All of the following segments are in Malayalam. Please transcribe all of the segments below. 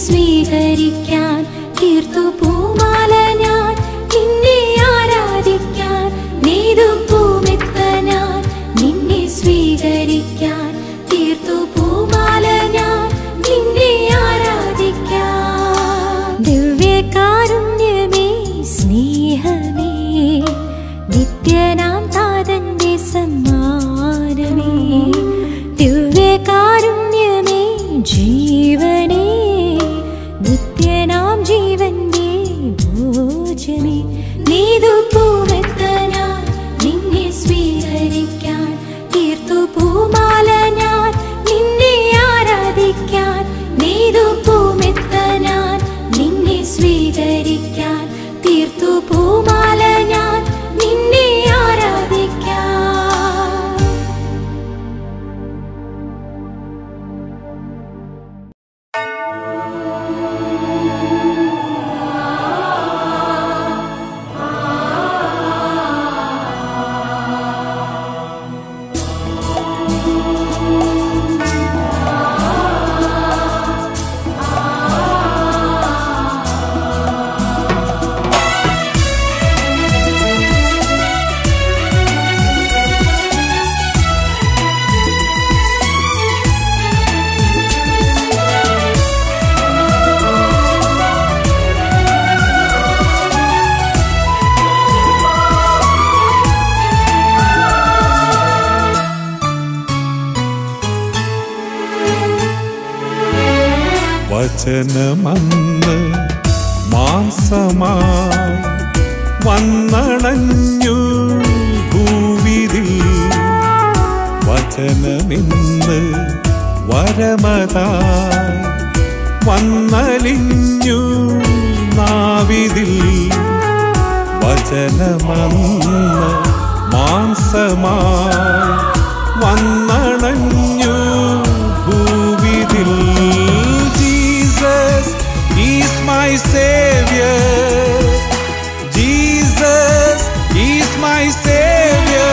സ്വീകരിക്കാൻ തീർത്തു പൂമാല ഞാൻ നിന്നെ ആരാധിക്കാൻ നീതു പൂമെത്ത ഞാൻ നിന്നെ സ്വീകരിക്കാൻ തീർത്തു പൂമാല ഞാൻ നിന്നെ ആരാധിക്കാൻ ദിവ്യകാരുണ്യമേ സ്നേഹമേ നിത്യനാം താതന്റെ സമ്മാനമേ ദിവ്യകാരുണ്യമേ ജീവനേ നിത്യനാം ജീവന്റെ ഭോജനേ നീതു പൂമെത്തനാൻ നിന്നെ സ്വീകരിക്കാൻ തീർത്തു പൂമാല ഞാൻ നിന്നെ ആരാധിക്കാൻ നീതു പൂമെത്തനാൻ നിന്നെ സ്വീകരിക്കാൻ തീർത്തു പൂമാല ഞാൻ നിന്നെ ആരാധിക്കാൻ വചനമന്ന് മാംസമായി വന്നണഞ്ഞു ഭൂവിതിൽ വചനമിന്ന് വരമതായി വന്നലിഞ്ഞു നാവിതിൽ വചനമന്ന് മാംസമായി വന്നണഞ്ഞു ഭൂവിതിൽ Jesus is my saviour Jesus is my saviour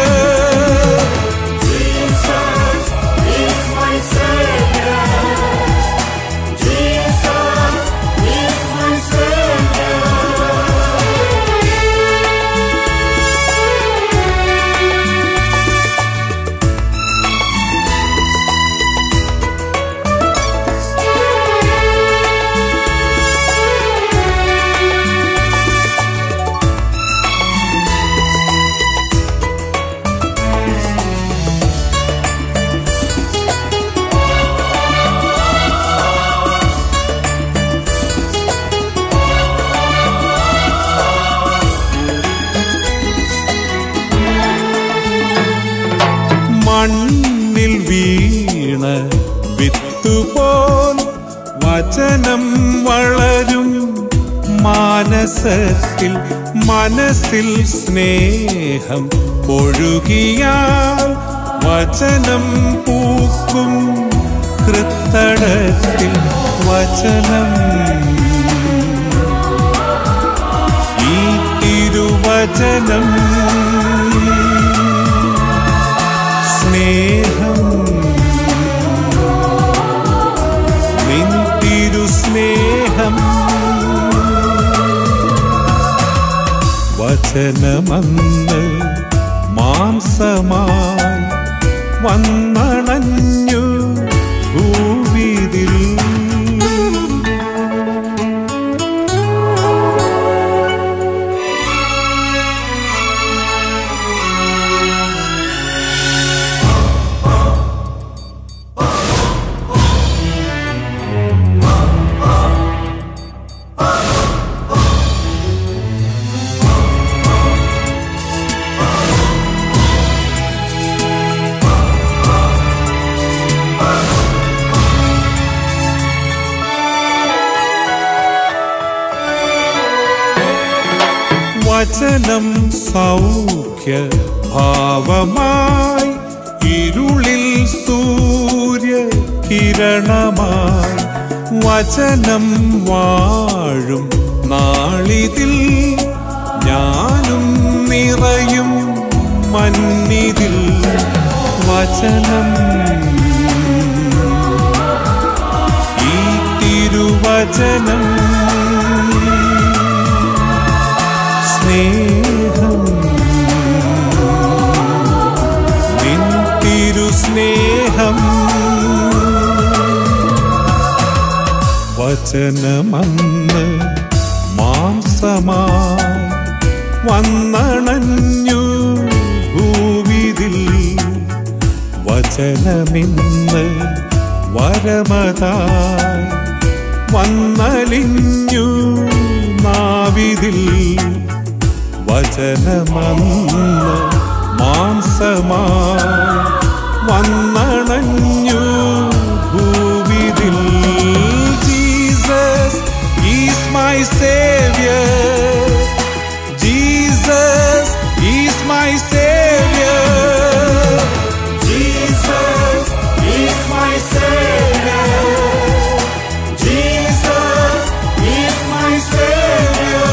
മണ്ണിൽ വീണ വിത്തുപോൽ വചനം വളരും മാനസത്തിൽ മനസ്സിൽ സ്നേഹം ഒഴുകിയാൽ വചനം പൂക്കും കൃത്തടത്തിൽ വചനം ഈ തിരുവചനം സ്നേഹം നിൻ തിരു സ്നേഹം വചനമന്ന് മാംസമായി വന്നണഞ്ഞു ഭൂവിതിൽ വചനം സൗഖ്യ ഭാവമായി ഇരുളിൽ സൂര്യ കിരണമായി വചനം വാഴും നാളിതിൽ ഞാനും നിറയും മന്നിതിൽ വചനം ഈ തിരുവചനം വചനം സ്നേഹം നിൻ തിരുസ്നേഹം വചനമന്ന് മാംസമായി വന്നണഞ്ഞു ഭൂവിതിൽ വചനമിന്ന് വരമതായി വന്നലിഞ്ഞു നാവിതിൽ വചനമന്ന് മാംസമായി വന്നണഞ്ഞു ഭൂവിതിൽ Jesus is my saviour Jesus is my saviour Jesus is my saviour Jesus is my saviour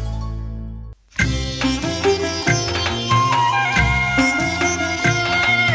യേശുവേ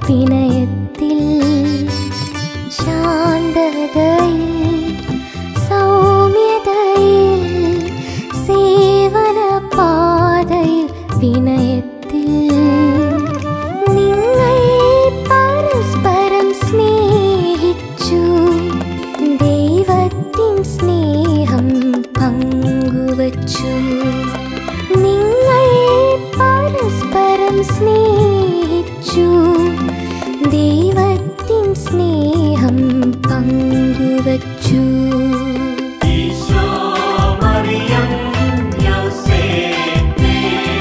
വിനയത്തിൽ ശാന്തതയിൽ സൗമ്യതയിൽ സേവന പാതയിൽ വിനയത്തിൽ നിങ്ങൾ പരസ്പരം സ്നേഹിച്ചു ദൈവത്തിൻ സ്നേഹം പങ്കുവച്ചു നിങ്ങൾ പരസ്പരം സ്നേഹിച്ചു ദൈവത്തിൻ സ്നേഹം പങ്കുവച്ചു ഈശോ മറിയം യോസേപ്പേ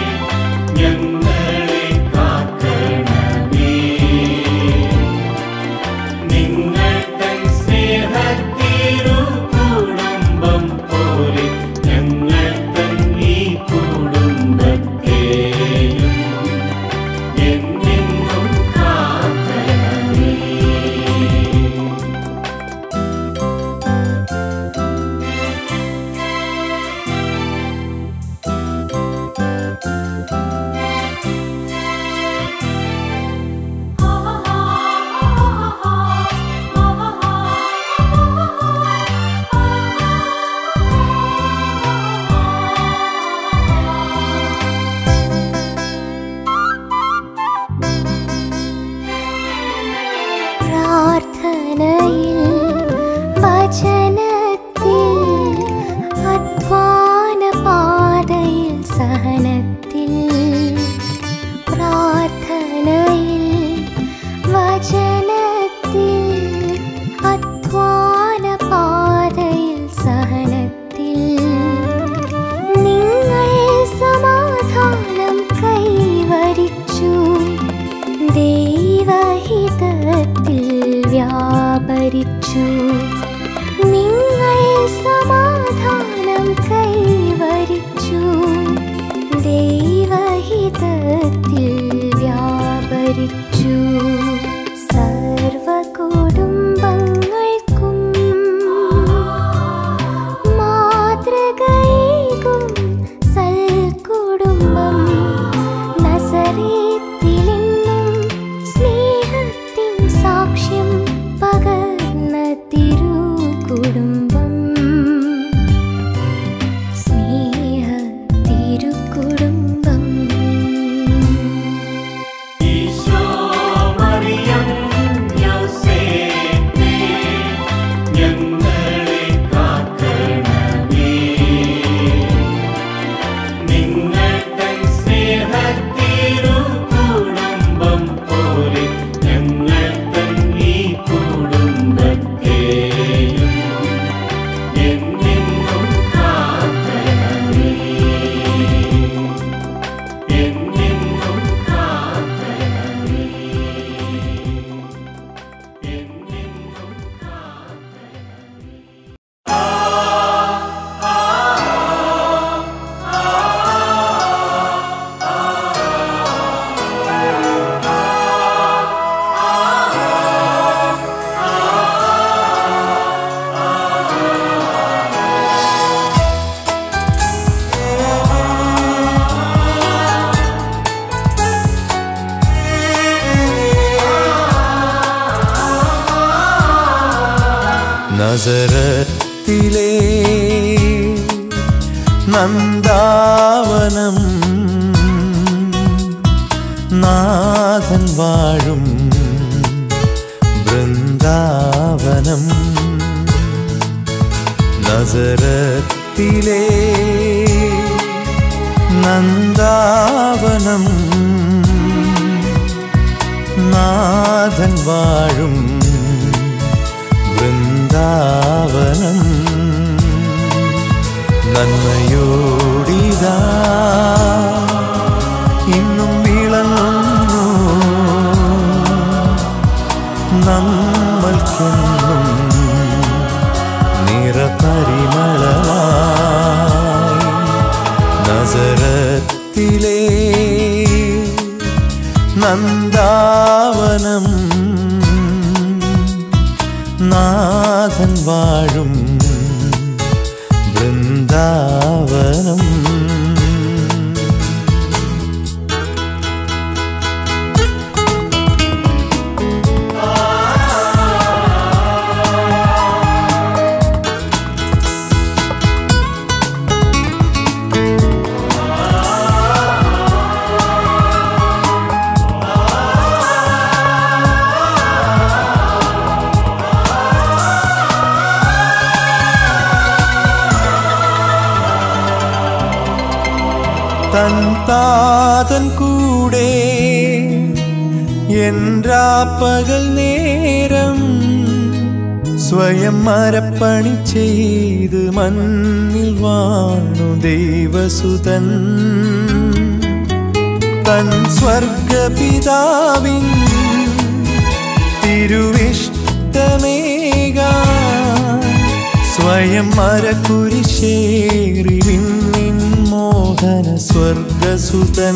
ഞങ്ങളെ കാക്കണമേ നിങ്ങൾ തൻ സ്നേഹത്തിരു കുടുംബം പോലെ ഞങ്ങൾ തൻ ഈ കുടുംബത്തെയും എന്നെന്നും കാക്കണമേ പ്രാർത്ഥനയിൽ വചനത്തിൽ അധ്വാന പാതയിൽ സഹനത്തിൽ പ്രാർത്ഥനയിൽ വചനത്തിൽ അധ്വാന പാതയിൽ സഹനത്തിൽ നിങ്ങൾ സമാധാനം കൈവരിച്ചു ദൈവഹിതത്തിൽ വ്യാപരിച്ചു നിങ്ങൾ സമാധാനം കൈവരിച്ചു ദൈവഹിതത്തിൽ വ്യാപരിച്ചു സർവ കുടുംബങ്ങൾക്കും മാതൃകയേകും സൽക്കുടുംബം നസറേത്തിലെന്നും സ്നേഹത്തിൻ സാക്ഷ്യം പകർന്ന തിരുകുടുംബം സ്നേഹ തിരുകുടുംബം ഈശോ മറിയം യോസേപ്പേ ഞങ്ങളെ കാക്കണമേ നിങ്ങൾ തൻ സ്നേഹത്തിരു കുടുംബം പോലെ ഞങ്ങൾ തൻ ഈ കുടുംബത്തെയും എന്നെന്നും കാക്കണമേ എന്നെന്നും കാക്കണമേ എന്നെന്നും നസറത്തിലെ നന്ദാവനം നാഥൻ വാഴും വൃന്ദാവനം നസറത്തിലെ നന്ദാവനം നാഥൻ വാഴും വൃന്ദാവനം നന്മയോടിതാ ഇന്നും വിളങ്ങുന്നു നമ്മൾക്കെന്നും നിറപരിമളമായി നസറത്തിലെ നന്ദാവനം നാഥൻ വാഴും വൃന്ദാവനം അവൻ താതൻ കൂടെ என்றாപ്പകൽ നേരം സ്വയം മരപ്പണി ചെയ്ത് മണ്ണിൽ വാണു ദൈവസുതൻ തൻ സ്വർഗപിതാവിൻ തിരുവിഷ്ടമേക സ്വയം മരക്കുരിശേറി വിണ്ണിൻ മോഹന സ്വർഗസുതൻ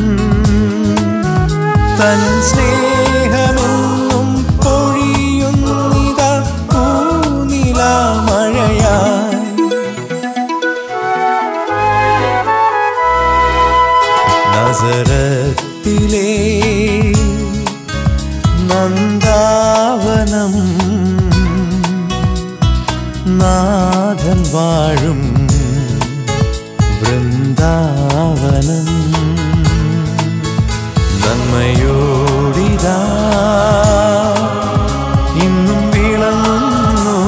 തൻ സ്നേഹമെന്നും പൊഴിയുന്നിത പൂനില മഴയായി നസറത്തിലെ നന്ദാവനം നാഥൻ വാഴും വൃന്ദാവനം നന്മയോടിതാ ഇന്നും വിളങ്ങുന്നു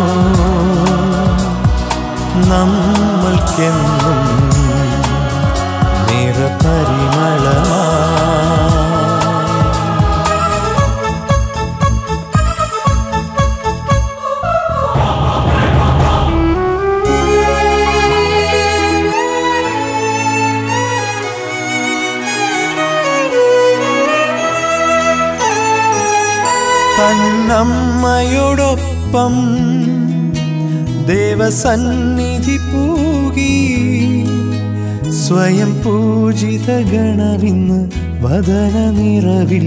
നമ്മൾക്കെന്നും നിറപരിമളമാ തന്നമ്മയോടൊപ്പം ദേവസന്നിധി പൂകി സ്വയം പൂജിത ഗണവിന്ന് വദന നിറവിൽ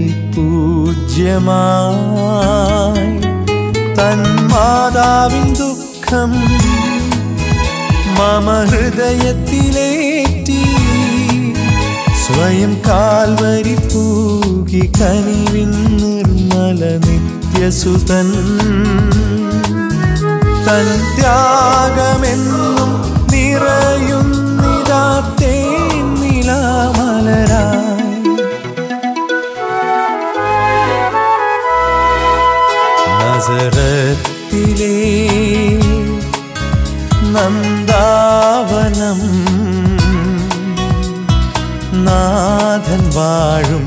പൂജ്യമായി തൻ മാതാവിൻ ദുഃഖം മമ ഹൃദയത്തിലേറ്റി സ്വയം കാൽവരി പൂകി കനിവിൻ നിർമ്മല നിത്യസുതൻ തൻ ത്യാഗമെന്നും നിറയുന്നിതാ തേന്നിലാമലരായി നസറത്തിലെ നന്ദാവനം നാഥൻ വാഴും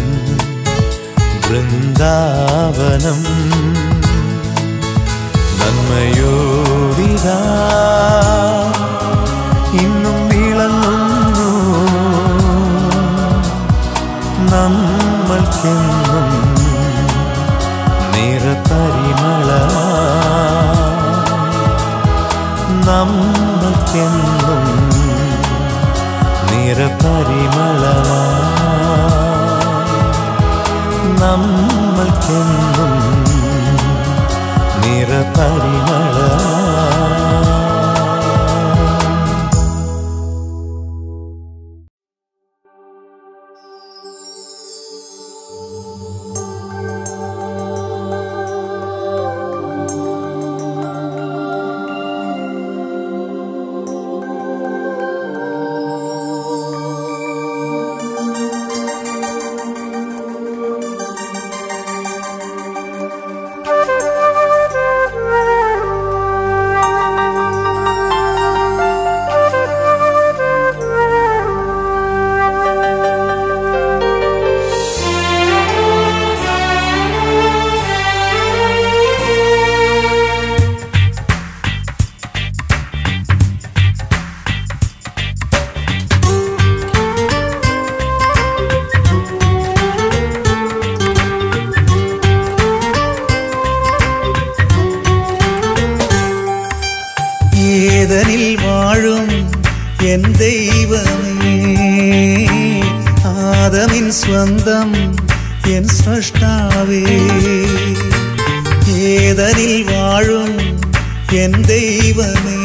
വൃന്ദാവനം നന്മയോടിതാ ഇന്നും വിളങ്ങുന്നു നമ്മൾക്കെന്നും നിറപരിമള നമ്മൾക്കെന്നും നിറപരിമള നമ്മൾക്കെന്നും നിറപരിമള ഏതനിൽ വാഴും എൻ ദൈവമേ ആദമിൻ സ്വന്തം എൻ സൃഷ്ടാവേ ഏതനിൽ വാഴും എൻ ദൈവമേ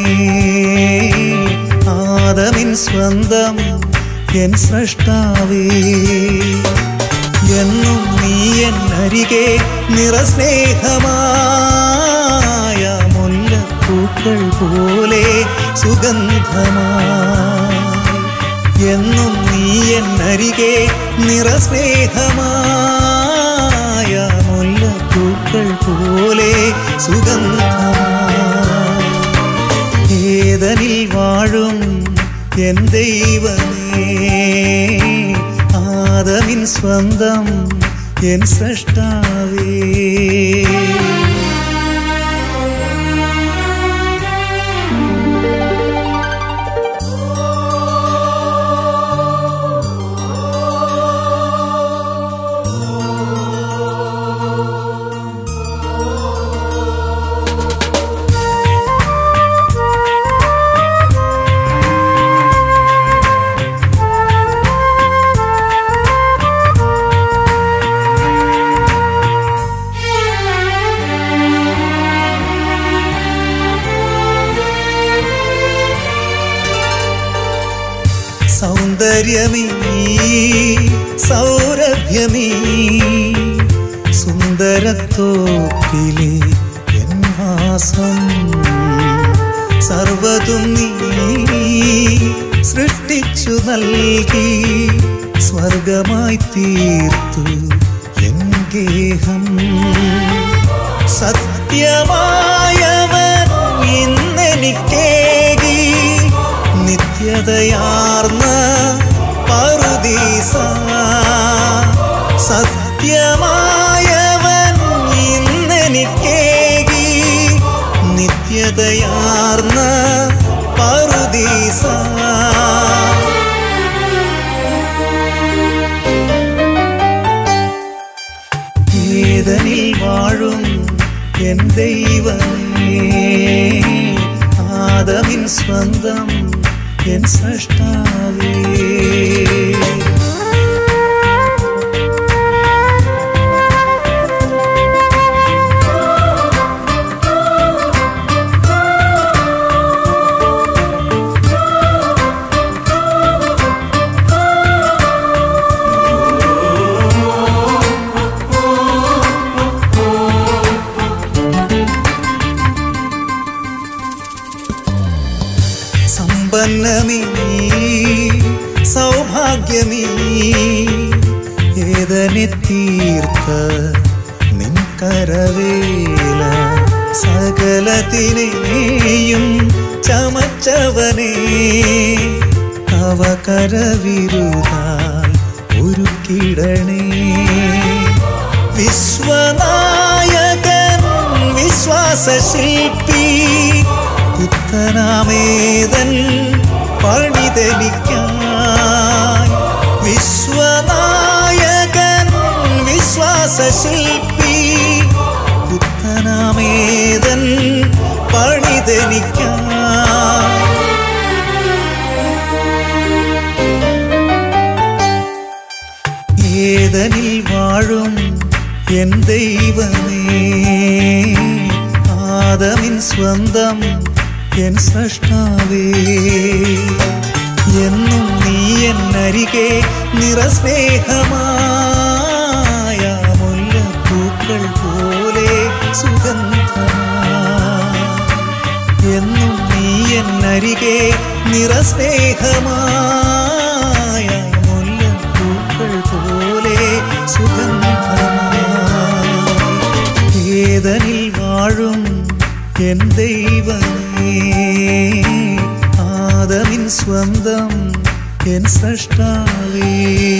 ആദമിൻ സ്വന്തം എൻ സൃഷ്ടാവേ എന്നും നീ എന്നരികെ നിറസ്നേഹമായ മുല്ലപ്പൂക്കൾ പോലെ സുഗന്ധമായി എന്നും നീ എന്നരികെ നിറസ്നേഹമായ മുല്ലപ്പൂക്കൾ പോലെ സുഗന്ധമായി ഏതനിൽ വാഴും എൻ ദൈവമേ ആദമിൻ സ്വന്തം എൻ സൃഷ്ടാവേ സൗന്ദര്യമീ സൗരഭ്യമീ സുന്ദരത്തോപ്പിലെ എൻ വാസം സർവതും നീ സൃഷ്ടിച്ചു നൽകി സ്വർഗമായി തീർത്തു എൻ ഗേഹം സത്യമായവൻ ഇന്നെനിക്കേകി നിത്യതയാർന്ന പറുദീസ സത്യമായവൻ ഇന്നെനിക്കേകി നിത്യതയാർന്ന പറുദീസ ഏതനിൽ വാഴും എൻ ദൈവമേ ആദമിൻ സ്വന്തം എൻ സൃഷ്ടാവേ സമ്പന്നമീ സൗഭാഗ്യമീ ഏതനെ തീർത്ത നിൻ കരവേല സകലത്തിനെയും ചമച്ചവനേ അവ കരവിരുതാൽ ഒരു കിടണേ വിശ്വനായകൻ വിശ്വാസശില്പി പുത്തനാമേതൻ പണിതെനിക്കായി വിശ്വനായകൻ വിശ്വാസശില്പി പുത്തനാമേതൻ പണിതെനിക്കായി ഏതനിൽ വാഴും എൻ ദൈവമേ ആദമിൻ സ്വന്തം എൻ സൃഷ്ടാവേ എന്നും നീ എന്നരികെ നിറസ്നേഹമായ മുല്ലപ്പൂക്കൾ പോലെ സുഗന്ധമായി എന്നും നീ എന്നരികെ നിറസ്നേഹമായ മുല്ലപ്പൂക്കൾ പോലെ സുഗന്ധമായി ഏതനിൽ വാഴും എൻ ദൈവമേ ആദമിൻ സ്വന്തം എൻ സൃഷ്ടാവേ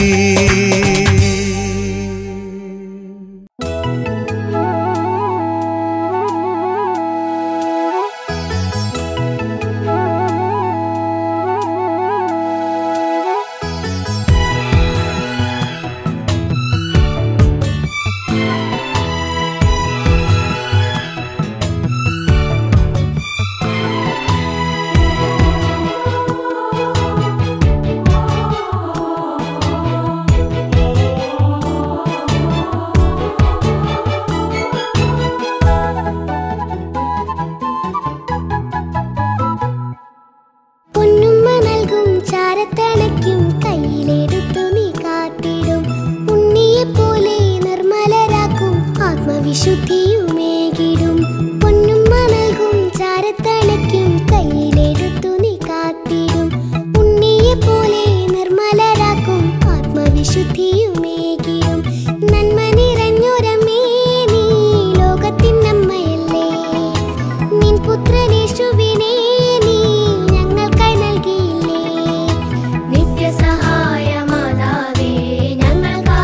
പൊന്നുമ്മ നൽകും ചാരത്തണയ്ക്കും കയ്യിലെടുത്തു നീ കാത്തിടും ഉണ്ണിയെ പോലെ നിർമ്മലരാക്കും ആത്മവിശുദ്ധിയുമേകിടും പൊന്നുമ്മ നൽകും ചാരത്തണയ്ക്കും കയ്യിലെടുത്തു നീ കാത്തിടും ഉണ്ണിയെ പോലെ നിർമ്മലരാക്കും ആത്മവിശുദ്ധിയുമേകിടും നന്മ നിറഞ്ഞൊരമേ നീ ലോകത്തിനമ്മയല്ലേ നിൻ പുത്രനേശുവിനെ നീ ഞങ്ങൾക്കായി നൽകിയില്ലേ നിത്യസഹായമാതാവേ ഞങ്ങൾക്കായി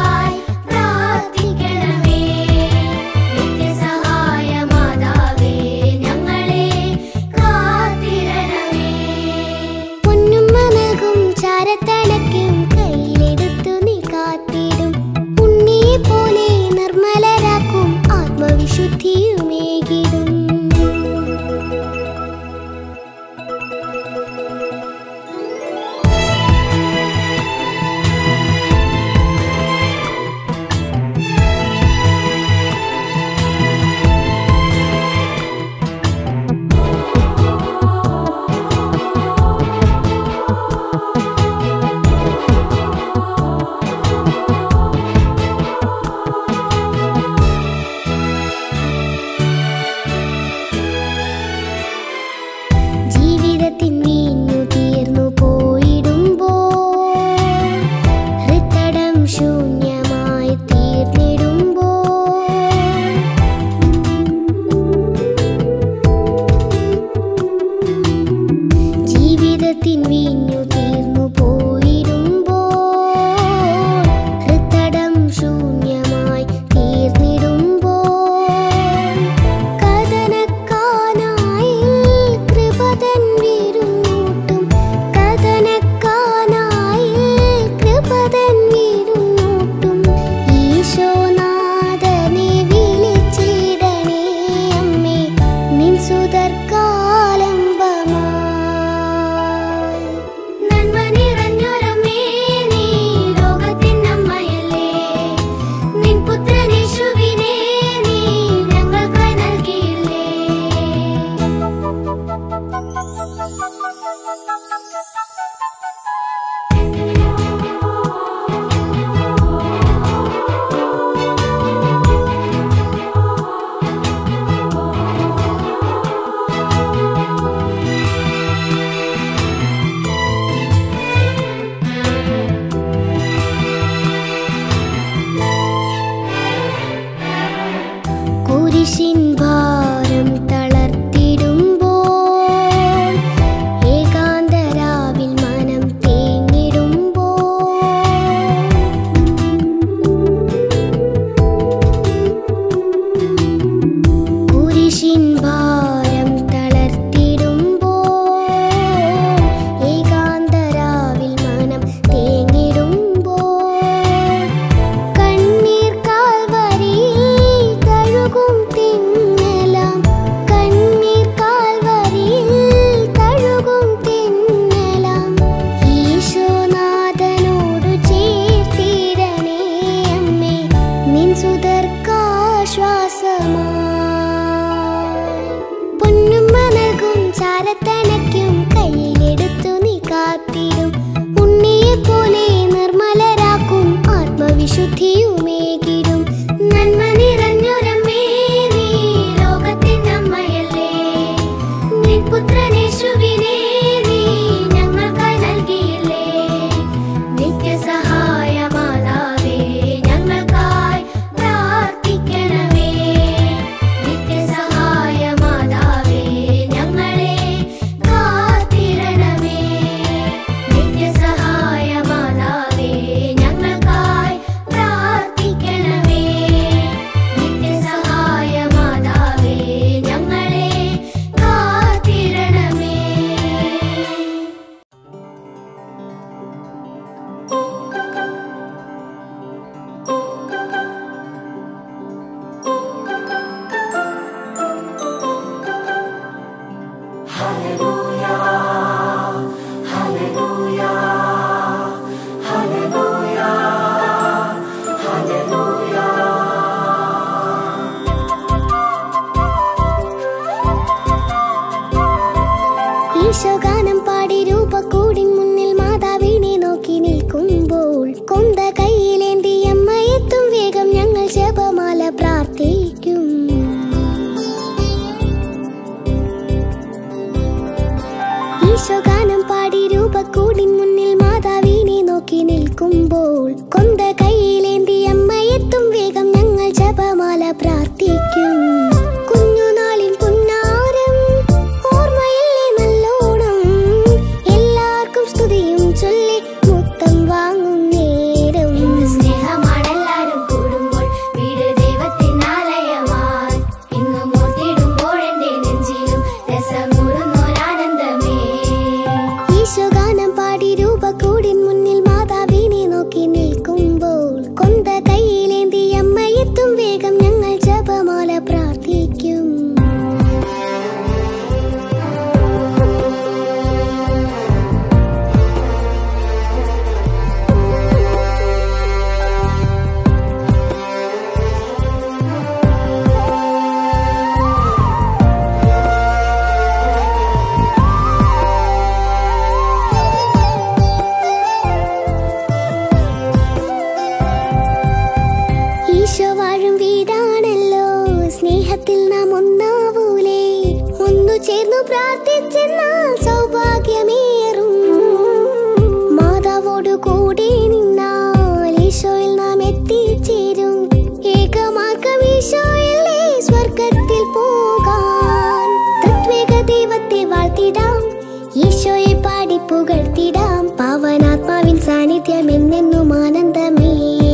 സ്നേഹത്തിൽ നാം ഒന്നാവൂലേ ഒന്നു ചേർന്നു പ്രാർത്ഥിച്ചെന്നാൽ സൗഭാഗ്യമേറും മാതാവോട് കൂടെ നിന്നാൽ ഈശോയിൽ നാം എത്തിച്ചേരും ഏകമാർഗം ഈശോയല്ലേ സ്വർഗത്തിൽ പോകാൻ തത്വേക ദൈവത്തെ വാഴ്ത്തിടാം ഈശോയെ പാടി പുകഴ്ത്തിടാം പാവനാത്മാവിൻ സാന്നിധ്യം എന്നെന്നും ആനന്ദമേ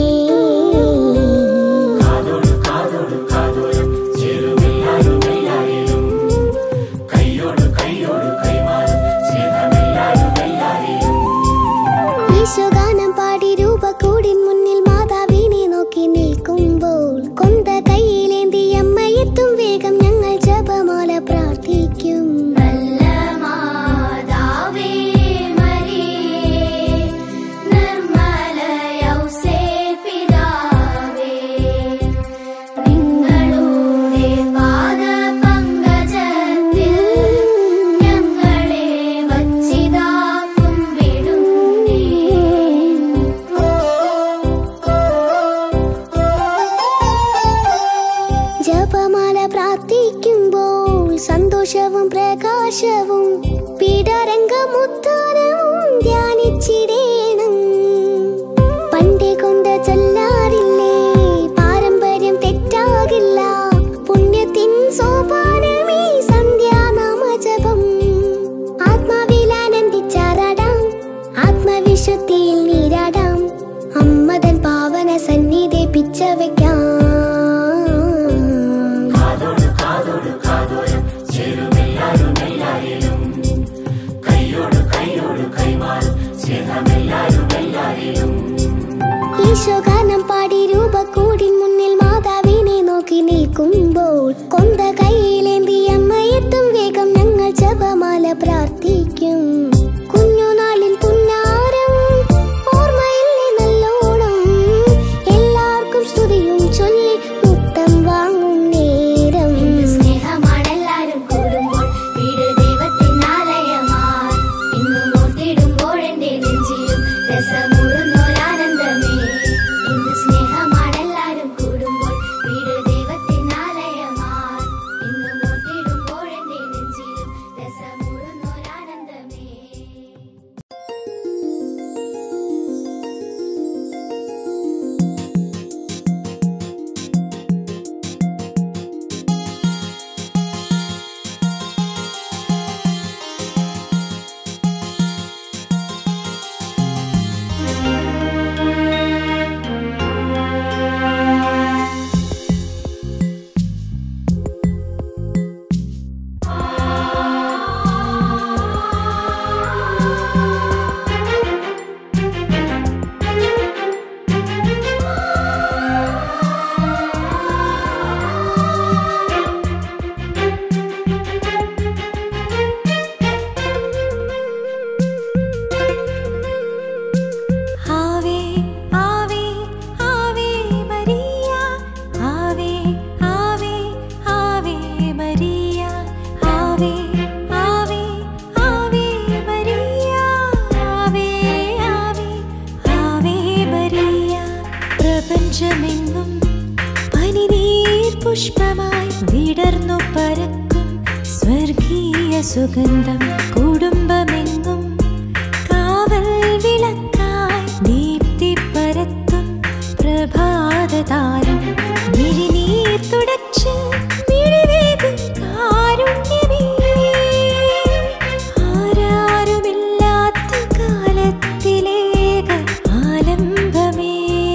കാതോട് കാതോട് കാതോരം ചേരുമെല്ലാരും എല്ലാരിലും കൈയോട് കൈയോട് കൈമാറും സ്നേഹമെല്ലാരും എല്ലാരിലും ഈശോഗാനം പാടി രൂപക്കൂടിൻ മുന്നിൽ മാതാവിനെ നോക്കി നിൽക്കുമ്പോൾ കൊന്ത കയ്യിലേന്തി അമ്മയെത്തും വേഗം ഞങ്ങൾ ജപമാല പ്രാർത്ഥിക്കും നല്ല മാതാവേ മരിയേ നിർമ്മല യൗസേപിതാവേ നിങ്ങളുടെ പാദപങ്കജത്തിൽ ഞങ്ങളെ വച്ചിതാക്കും വിടുന്നേ ജപമാല പ്രാർത്ഥിക്കുമ്പോൾ സന്തോഷവും പ്രകാശവും പീഡരംഗമുദ്ധാനവും ധ്യാനിച്ചിടേണം പണ്ടേ കൊണ്ട് ചൊല്ലാറില്ലേ പാരമ്പര്യം തെറ്റാകില്ല പുണ്യത്തിൻ സോപാനമേ സന്ധ്യാനാമജപം ആത്മാവിൽ ആനന്ദിച്ചാറാടാം ആത്മവിശുദ്ധിയിൽ നീരാടാം അമ്മതൻ പാവന സന്നിധി പിച്ച വെക്കാം കാതോട് കാതോട് കാതോരം ചേരുമെല്ലാരും എല്ലാരിലും കൈയോട് കൈയോട് കൈമാറും സ്നേഹമെല്ലാരും എല്ലാരിലും ഈശോഗാനം പാടി രൂപക്കൂടിൻ മുന്നിൽ മാതാവിനെ നോക്കി നിൽക്കുമ്പോൾ കൊന്ത കയ്യിലേന്തി അമ്മയെത്തും വേഗം ഞങ്ങൾ ജപമാല പ്രാർത്ഥിക്കും കുഞ്ഞുനാളിൻ പുന്നാരം ഓർമ്മയില്ലേ നല്ലോണം എല്ലാവർക്കും സ്തുതിയും ചൊല്ലി മുത്തം വാങ്ങും നേരം സ്നേഹമാണെല്ലാരും കൂടുമ്പോൾ വീട് ദൈവത്തിനാലയമായി ഇന്നും ഓർത്തിടുമ്പോഴെന്റെ നെഞ്ചിലും രസമൂറുന്നൊരാനന്ദമേ ഇന്ന് സ്നേഹമാണെല്ലാരും കൂടുമ്പോൾ വീട് ദൈവത്തിനാലയമായി ഇന്നും ഓർത്തിടുമ്പോഴെന്റെ നെഞ്ചിലും രസമൂറുന്നൊരാനന്ദമേ ആവേ ആവേ ആവേ മരിയ ആവേ ആവേ ആവേ മരിയ ആവേ ആവേ ആവേ മരിയ ആവേ ആവേ ആവേ മരിയ പ്രപഞ്ചമെങ്ങും പനിനീർ പുഷ്പമായി വിടർന്നു പരക്കും സ്വർഗീയ സുഗന്ധം കുടുംബമെങ്ങും കാവൽ വിളക്കായി ദീപ്തി പരത്തും പ്രഭാതതാരം മിഴിനീർ തുടച്ച് മിഴിവേകും കാരുണ്യമേ ആരാരുമില്ലാത്ത കാലത്തിലേക ആലംബമേ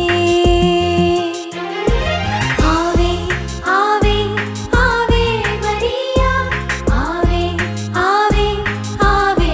ആവേ ആവേ ആവേ മരിയ ആവേ ആവേ ആവേ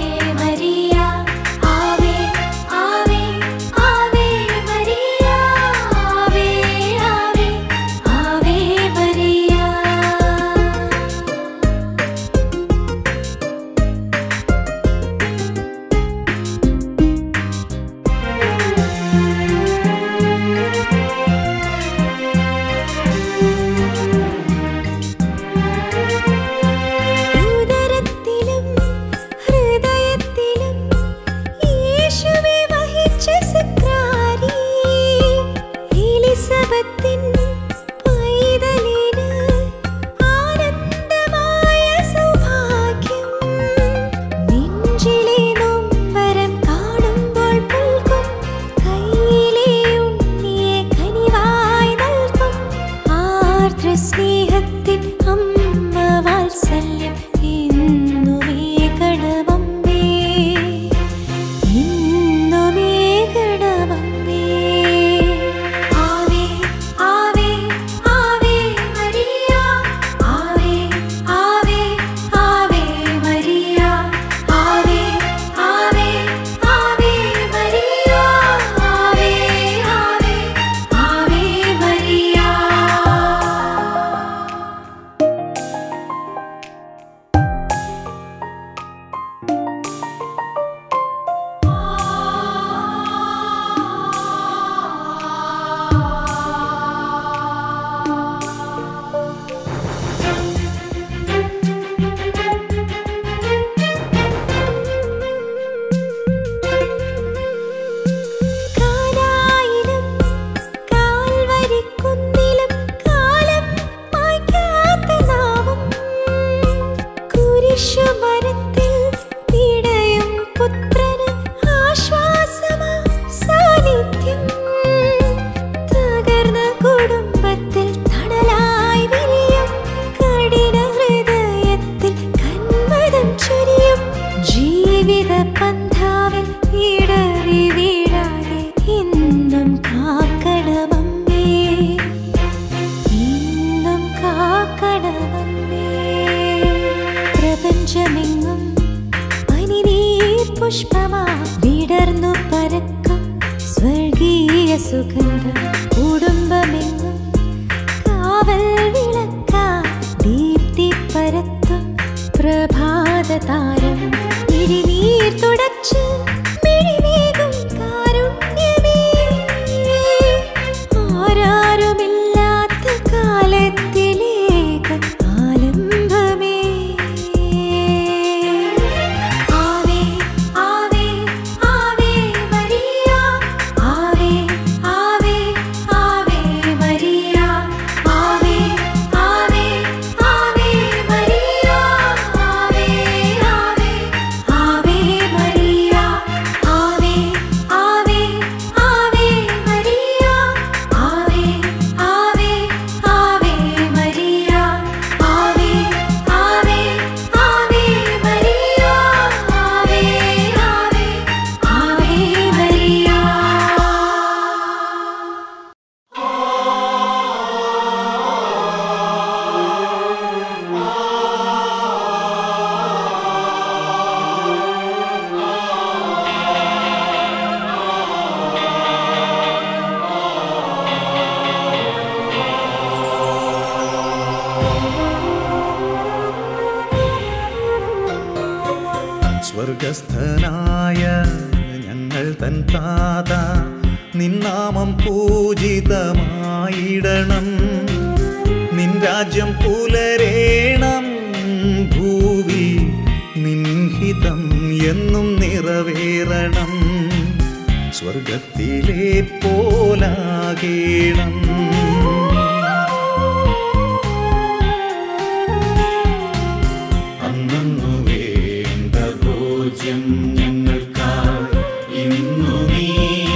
പുഷ്പമാ വിടർന്നു പരക്കും സ്വർഗീയ സുഗന്ധം കുടുംബമെങ്ങും കാവൽ വിളക്കാ ദീപ്തി പരത്തും പ്രഭാത താരം തിരിനീർ തുടച്ച് മിഴിവേകും കാരുണ്യമേ ആരാരുമില്ലാത്ത കാലത്തിലേക്ക് ആലംബമേ ആവേ ആവേ ആവേ മരിയ ആവേ ആവേ ആവേ മരിയ ആവേ ആവേ ആവേ മരിയ ആവേ ആവേ ആവേ മരിയ ആവേ ആവേ ആവേ മരിയ ആവേ ആവേ ആവേ മരിയ ആവേ ആവേ ആവേ മരിയ ആവേ ആവേ ആവേ മരിയ സ്വർഗസ്ഥനായ ഞങ്ങൾ തൻ താത നിന്നാമം പൂജിതമായിടണം നിൻ രാജ്യം പുലരേണം ഭൂവി നിൻഹിതം എന്നും നിറവേറണം സ്വർഗത്തിലെ പോലാകേണം അന്നു വേണ്ട ഭോജ്യം ഞങ്ങൾക്കായി ഇന്നു നീ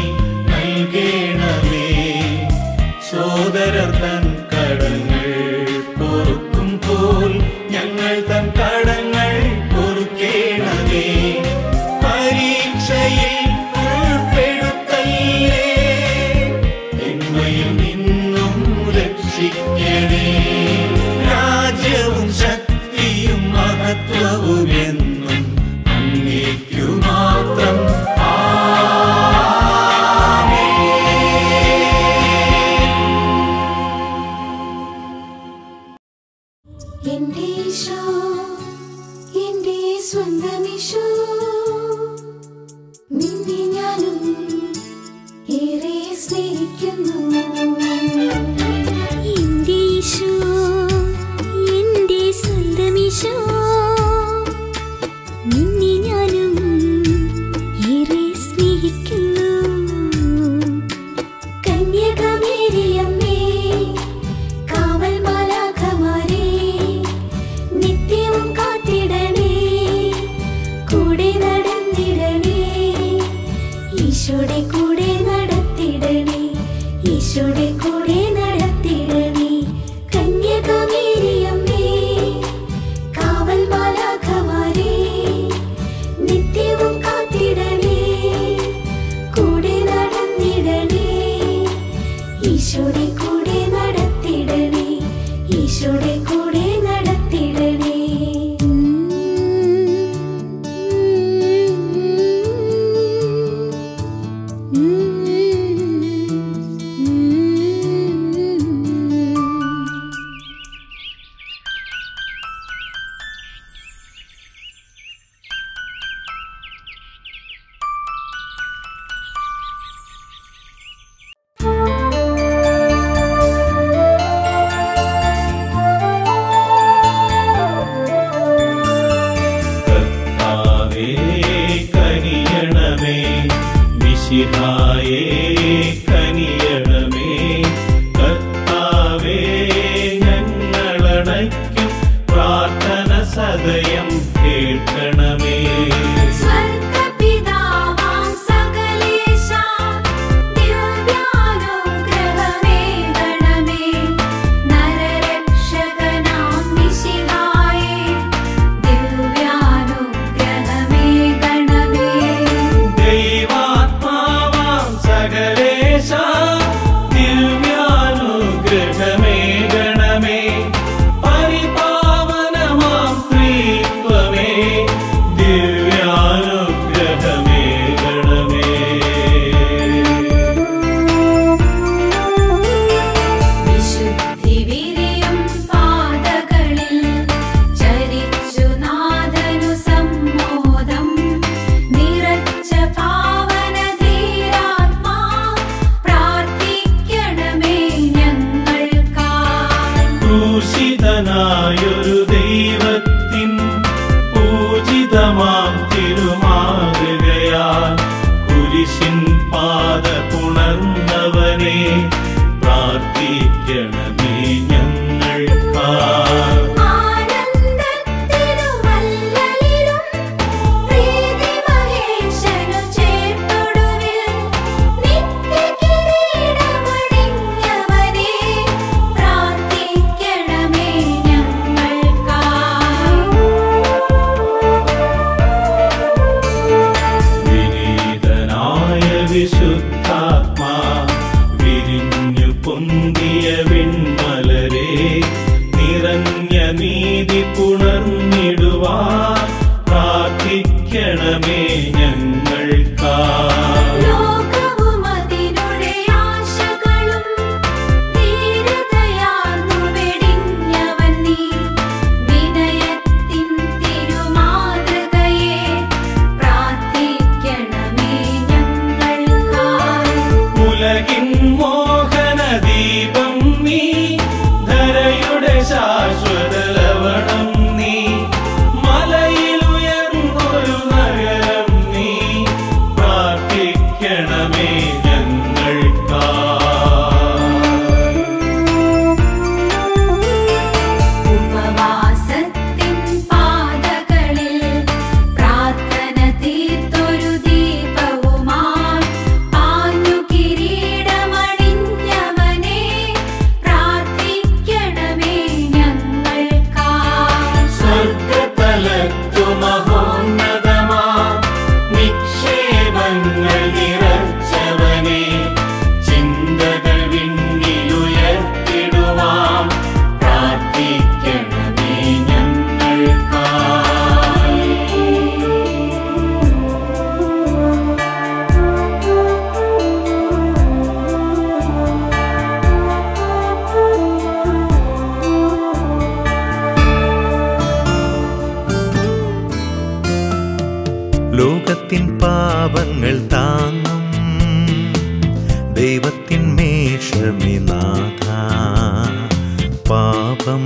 നൽകേണമേ സോദരർ തൻ കടങ്ങൾ പൊറുക്കും പോൽ ഞങ്ങൾ തൻ കടങ്ങൾ പൊറുക്കേണമേ പരീക്ഷയിൽ ഉൾപ്പെടുത്തല്ലേ തിന്മയിൽ നിന്നും രക്ഷിക്കണേ രാജ്യവും ശക്തിയും മഹത്വവും എന്നും അങ്ങേക്കു മാത്രം എന്റെ ഈശോ എന്റെ സ്വന്തം ഈശോ നിന്നെ ഞാനും ഏറെ സ്നേഹിക്കുന്നു എന്റെ ഈശോ എന്റെ സ്വന്തം ഈശോ നിന്നെ ഞാനും ഏറെ സ്നേഹിക്കുന്നു കന്യകമേരിയമ്മേ കാവൽ മാലാഖമാരേ നിത്യവും കാത്തിടണേ കൂടെ നടന്നിടണേ ഈശോടെ കൂടെ നടത്തിടണേ ഈശോടെ കൂടെ നടത്തിടണേ കന്യകമേരിയമ്മേ കാവൽ മാലാഖമാരേ നിത്യവും കാത്തിടണേ കൂടെ നടന്നിടണേ ഈശോടെ കൂടെ നടത്തിടണേ ഈശോടെ കൂടെ നടത്തിടണേ കർത്താവേ കനിയണമേ മിശിഹായേ കനിയണമേ കർത്താവേ ഞങ്ങളണയ്ക്കും പ്രാർത്ഥന സദയം കേൾക്കണമേ സ്വർഗപിതാവാം സകലേശാ ദിവ്യാനുഗ്രഹമേ ഗണമേ നരരക്ഷകനാം മിശിഹായേ ദിവ്യാനുഗ്രഹമേ ഗണമേ ദൈവാത്മാവാം സകലേശ ദിവ്യാനുഗ്രഹമേ ഗണമേ പരിപാവനമാം ത്രിത്വ പുത്രനായൊരു ദൈവത്തിൻ പൂജിതമാം തിരുമാതൃകയാൽ കുരിശിൻ പാത പുണർന്നവനെ പ്രാർത്ഥിക്കണമേ ഞങ്ങൾക്കായി ആനന്ദത്തിലും വല്ലലിലും പ്രീതി മഹേശനു ചേർത്തൊടുവിൽ നിത്യകിരീടമണിഞ്ഞവനെ പ്രാർത്ഥിക്കണമേ ഞങ്ങൾക്കായി വിനീതനായ വിശുദ്ധാത്മാ വിരിഞ്ഞു പൊന്തിയ വിൺമലരെ നിറഞ്ഞ നീതി പുണർന്നിടുവാ പ്രാർത്ഥിക്കണമേ ഞങ്ങൾക്കാ ലോകവും അതിനുടെ ആശകളും ധീരതയാർന്നു വെടിഞ്ഞവൻ നീ വിനയത്തിൻ തിരുമാതൃകയെ പ്രാർത്ഥിക്കണമേ ഞങ്ങൾക്കായി ഉലകിൻ മോഹന ദീപം നീ ധരയുടെ ശാശ്വത ലവണം നീ മലയിലുയർന്നൊരു നഗരം നീ പ്രാർത്ഥിക്കണമേ ഞങ്ങൾക്കായി ഉപവാസത്തിൻ പാതകളിൽ പ്രാർത്ഥന തീർത്തൊരു ദീപവുമായി പാഞ്ഞു കിരീടമണിഞ്ഞവനെ പ്രാർത്ഥിക്കണമേ ഞങ്ങൾക്കായി സ്വർഗതലത്തു മഹോന്നതമാ നിക്ഷേപങ്ങൾ നിറച്ചവനെ ചിന്തകൾ വിണ്ണിലുയർത്തിടുവാൻ പ്രാർത്ഥിക്കണമേ ഞങ്ങൾക്കായി ലോകത്തിൻ പാപങ്ങൾ താങ്ങും ദൈവത്തിൻ മേഷമിനാഥ പാപം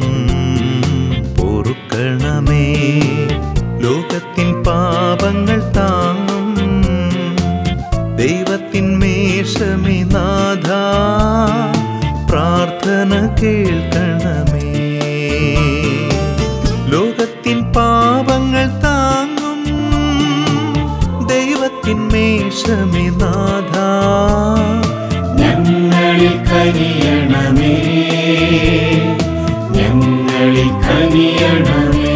പൊറുക്കണമേ ലോകത്തിൻ പാപങ്ങൾ താങ്ങും ദൈവത്തിൻ മേഷമിനാഥ പ്രാർത്ഥന കേൾക്കണമേ ലോകത്തിൻ പാപങ്ങൾ താങ്ങും ദൈവത്തിൻ മേഷമിനാഥ ഞങ്ങളിൽ കനിയണമേ ഞങ്ങളിൽ കനിയണമേ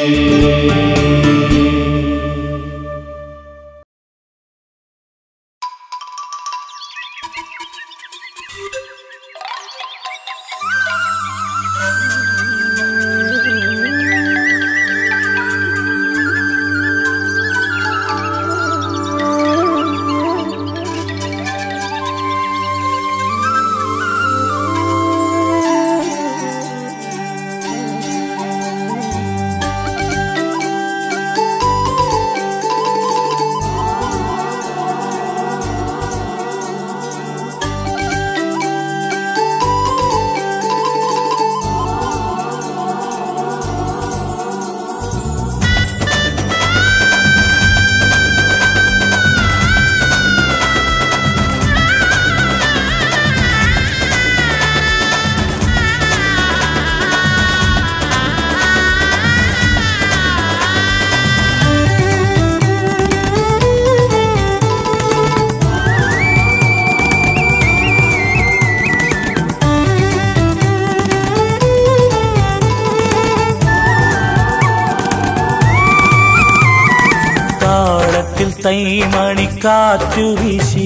താളത്തിൽ തൈമണിക്കാറ്റു വീശി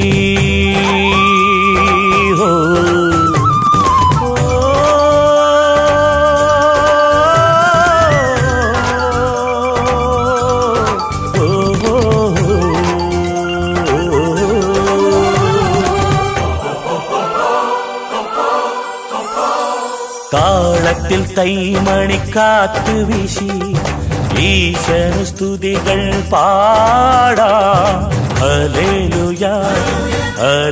ഹോ. ഓ, ഓ, താളത്തിൽ തൈമണിക്കാറ്റ് വീശി ഈശന സ്തുതികൾ പാടാ ഹലേലുയാ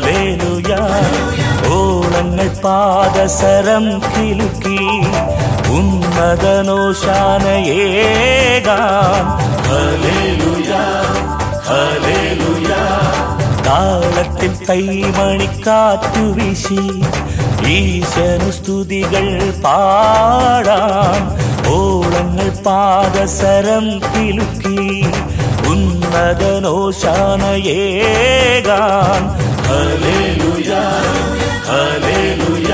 ഹലേലുയാ ഓളങ്ങൾ പാദസരം കിലുക്കി ഉന്നതനോശാനയേകാൻ ഹല്ലേലൂയ ഹല്ലേലൂയ താളത്തിൽ കൈമണിക്കാറ്റു വീശി ഈശനു സ്തുതികൾ പാടാം ഓളങ്ങൾ പാദസരം കിലുക്കി ഉന്നതനോശാനയേകാൻ ഹല്ലേലൂയ ഹല്ലേലൂയ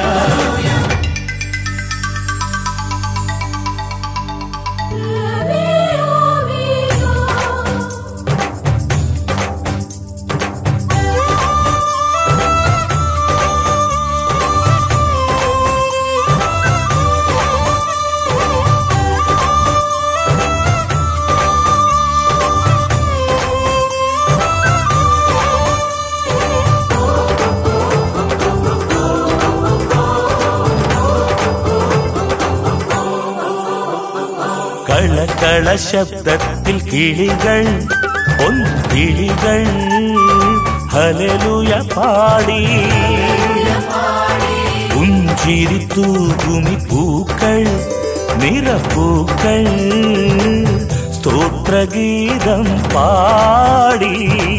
കളകള ശബ്ദത്തിൽ കിളികൾ പൊൻകിളികൾ ഹലലുയ പാടി പുഞ്ചിരി തൂകുമി പൂക്കൾ നിറപ്പൂക്കൾ സ്തോത്രഗീതം പാടി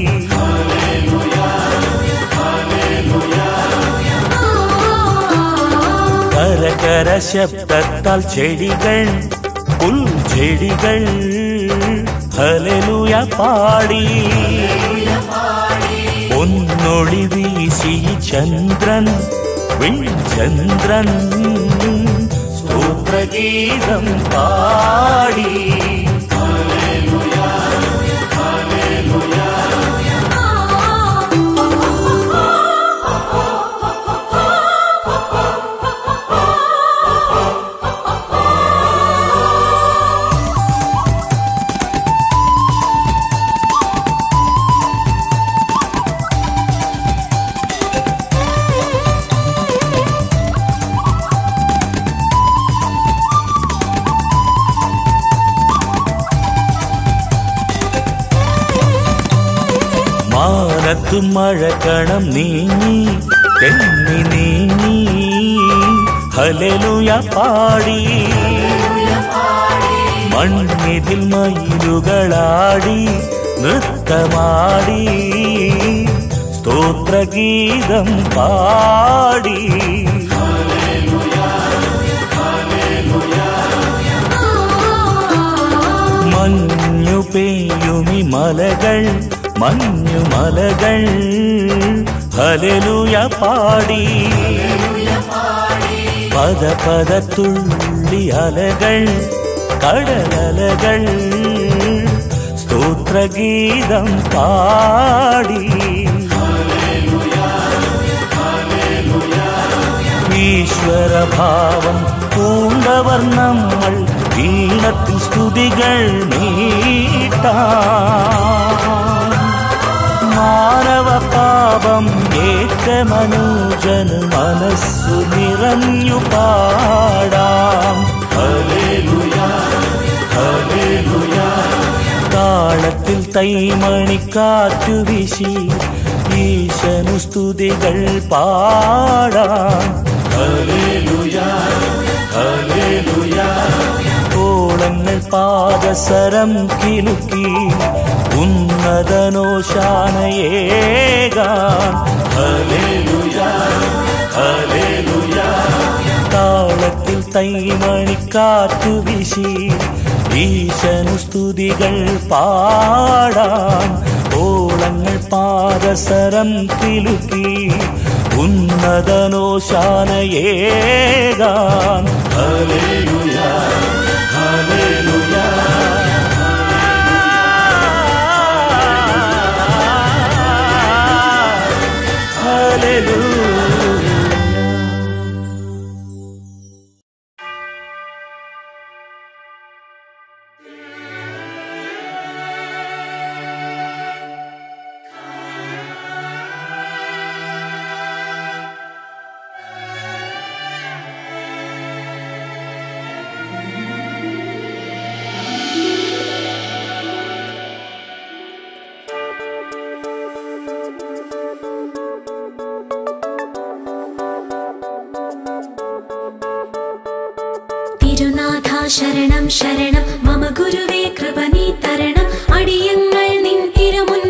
കരകര ശബ്ദത്താൽ ചെടികൾ പുൽച്ചെടികൾ ഹലലുയ പാടി ഒന്നൊളി വീശി ചന്ദ്രൻ വിൺചന്ദ്രൻ സ്തോത്രഗീതം പാടി മാനത്തു മഴകണം നീങ്ങി തെന്നി നീങ്ങി ഹലലുയ പാടി മണ്ണിതിൽ മയിലുകളാടി നൃത്തമാടി സ്തോത്രഗീതം പാടി മഞ്ഞു പെയ്യുമി മലകൾ മഞ്ഞു മലകൾ ഹലലുയ പാടി പദ പദ തുള്ളി അലകൾ കടലലകൾ സ്തോത്രഗീതം പാടി ഈശ്വരഭാവം പൂണ്ടവർ നമ്മൾ ഈണത്തിൽ സ്തുതികൾ നീട്ടാം മാനവ പാപം ഏറ്റ മനോജന് മനസ്സു നിറഞ്ഞു പാടാം ഹല്ലേലൂയ ഹല്ലേലൂയ താളത്തിൽ തൈമണിക്കാറ്റു വീശി ഈശനു സ്തുതികൾ പാടാം ഹല്ലേലൂയ ഹല്ലേലൂയ ഓളങ്ങൾ പാദസരം കിലുക്കി ഉന്നതനോശാനയേകാൻ ഹല്ലേലൂയ ഹല്ലേലൂയ താളത്തിൽ തൈമണിക്കാറ്റു വീശി ഈശനു സ്തുതികൾ പാടാം ഓളങ്ങൾ പാദസരം കിലുക്കി ഉന്നതനോശാനയേകാൻ ഹല്ലേലൂയ ഹല്ലേലൂയ ഹല്ലേലൂയ യേശുവേ ശരണം ശരണം മമ ഗുരുവേ കൃപ നീ തരണം അടിയങ്ങൾ നിൻ തിരുമുൻ